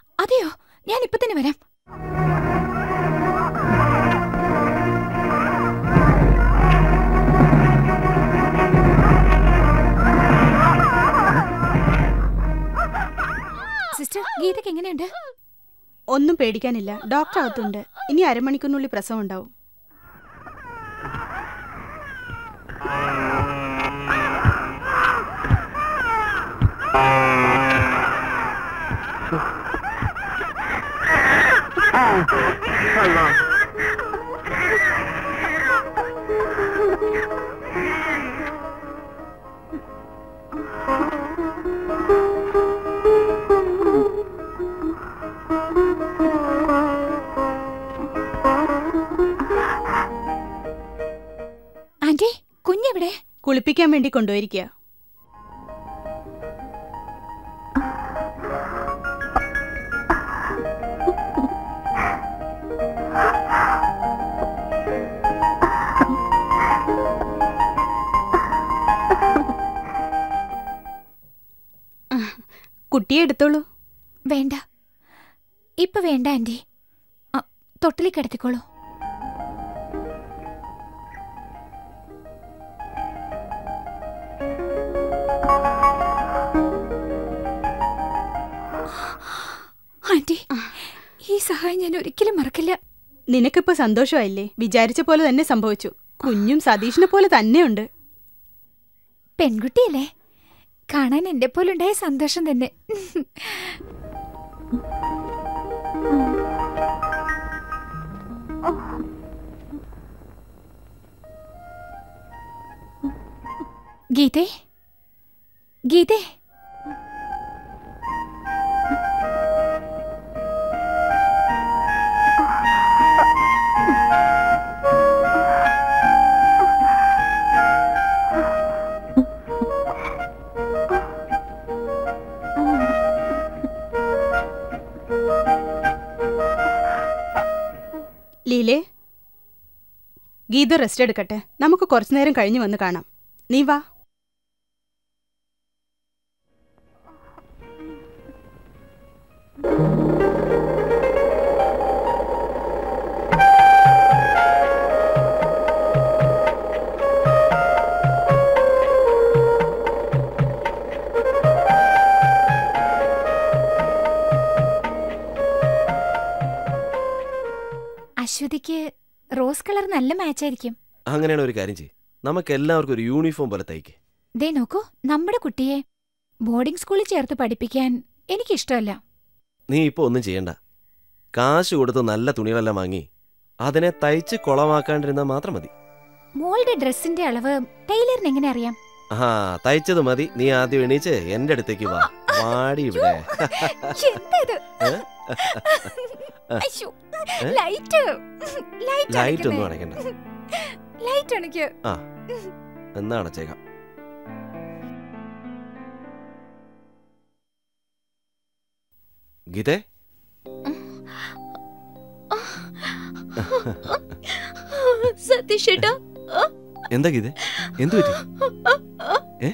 അതെയോ ഞാൻ ഇപ്പൊ തന്നെ വരാം സിസ്റ്റർ ഗീതയ്ക്ക് എങ്ങനെയുണ്ട് ഒന്നും പേടിക്കാനില്ല ഡോക്ടർ അകത്തുണ്ട് ഇനി അരമണിക്കൂറിനുള്ളിൽ പ്രസവം ഉണ്ടാവും ആന്റി കുഞ്ഞെവിടെ കുളിപ്പിക്കാൻ വേണ്ടി കൊണ്ടുപോയിരിക്കുക കുട്ടിയെ എടുത്തോളൂ വേണ്ട ഇപ്പൊ വേണ്ട ആന്റി ആ, തൊട്ടിലേക്ക് കിടത്തിക്കോളൂ ആന്റി ഈ സഹായം ഞാൻ ഒരിക്കലും മറക്കില്ല നിനക്കിപ്പോ സന്തോഷമായില്ലേ വിചാരിച്ച പോലെ തന്നെ സംഭവിച്ചു കുഞ്ഞും സതീഷിനെ പോലെ തന്നെയുണ്ട് പെൺകുട്ടിയല്ലേ കാണാൻ എന്റെ പോലുണ്ടായ സന്തോഷം തന്നെ ഗീതേ ഗീതേ ലീലേ ഗീത റെസ്റ്റ് എടുക്കട്ടെ നമുക്ക് കുറച്ചു നേരം കഴിഞ്ഞ് വന്ന് കാണാം നീ വാ അശ്വതിക്ക് റോസ് കളർ നല്ല മാച്ചായിരിക്കും അങ്ങനെയാണ് ഒരു കാര്യം ചെയ്യും നമുക്ക് എല്ലാവർക്കും ഒരു യൂണിഫോം പോലെ തയ്ക്ക് ദേ നോക്കൂ നമ്മുടെ കുട്ടിയെ ബോർഡിംഗ് സ്കൂളിൽ ചേർത്ത് പഠിപ്പിക്കാൻ എനിക്കിഷ്ടമല്ല നീ ഇപ്പോൾ ഒന്നും ചെയ്യണ്ട കാശ് കൊടുത്ത് നല്ല തുണികളെല്ലാം വാങ്ങി അതിനെ തയ്ച്ച് കുളമാക്കാണ്ടിരുന്നാൽ മാത്രം മതി മോളുടെ ഡ്രസ്സിന്റെ അളവ് ടൈലറിന് എങ്ങനെ അറിയാം ആ തയ്ച്ചത് മതി നീ ആദ്യം എണീച്ച് എന്റെ അടുത്തേക്ക് വാ വാടി ഇവിടെ എന്തത് ഏ? അയ്യോ, ലൈറ്റ് ലൈറ്റ് ലൈറ്റ് ഒന്നും അണയ്ക്കുന്നേ. അടയ്ക്കണ്ട ലൈറ്റ് അണയ്ക്ക് ആ എന്നാ അടച്ചേക്കാം ഗീതേ സതീഷ് ഏട്ടാ എന്താ ഗീതേ എന്തു പറ്റി ഏ?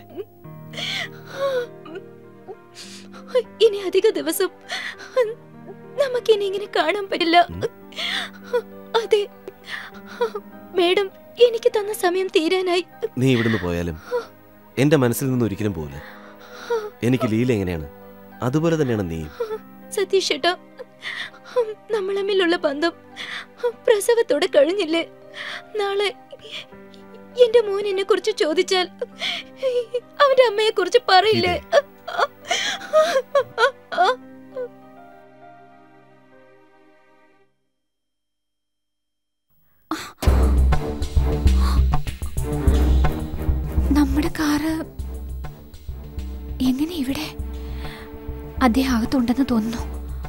ഇനി അധിക ദിവസം നമുക്കിനി ഇങ്ങനെ കാണാൻ പറ്റില്ല അതെ മേഡം എനിക്ക് തന്ന സമയം തീരാനായി നീ ഇവിടുന്ന് പോയാലും എന്റെ മനസ്സിൽ നിന്ന് ഒരിക്കലും പോവില്ല എനിക്ക് ലീല എങ്ങനെയാണ് അതുപോലെ തന്നെയാണ് നീയും സതീഷ് ഏട്ടാ നമ്മൾ തമ്മിലുള്ള ബന്ധം പ്രസവത്തോടെ കഴിഞ്ഞില്ലേ നാളെ എന്റെ മോൻ എന്നെ കുറിച്ച് ചോദിച്ചാൽ അവന്റെ അമ്മയെ കുറിച്ച് പറയില്ലേ നമ്മുടെ കാറ് എങ്ങനെ ഇവിടെ അദ്ദേഹം അകത്തുണ്ടെന്ന് തോന്നുന്നു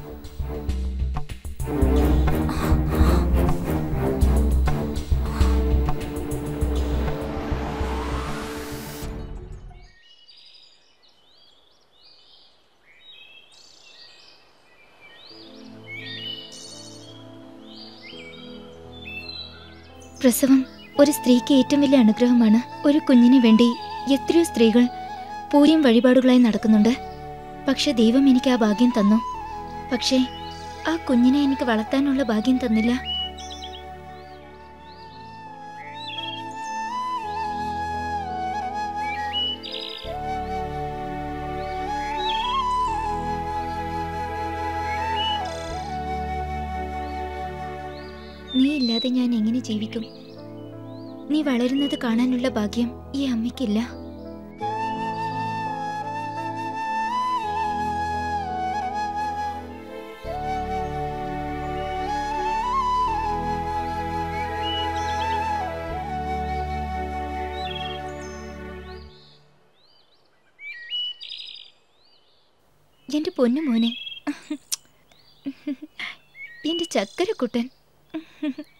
പ്രസവം ഒരു സ്ത്രീക്ക് ഏറ്റവും വലിയ അനുഗ്രഹമാണ് ഒരു കുഞ്ഞിന് വേണ്ടി എത്രയോ സ്ത്രീകൾ പൂര്യം വഴിപാടുകളായി നടക്കുന്നുണ്ട് പക്ഷെ ദൈവം എനിക്ക് ആ ഭാഗ്യം തന്നു പക്ഷേ ആ കുഞ്ഞിനെ എനിക്ക് വളർത്താനുള്ള ഭാഗ്യം തന്നില്ല നീ ഇല്ലാതെ ഞാൻ എങ്ങനെ ജീവിക്കും നീ വളരുന്നത് കാണാനുള്ള ഭാഗ്യം ഈ അമ്മയ്ക്കില്ല എന്റെ പൊന്നു മോനെ എന്റെ ചക്കരക്കുട്ടൻ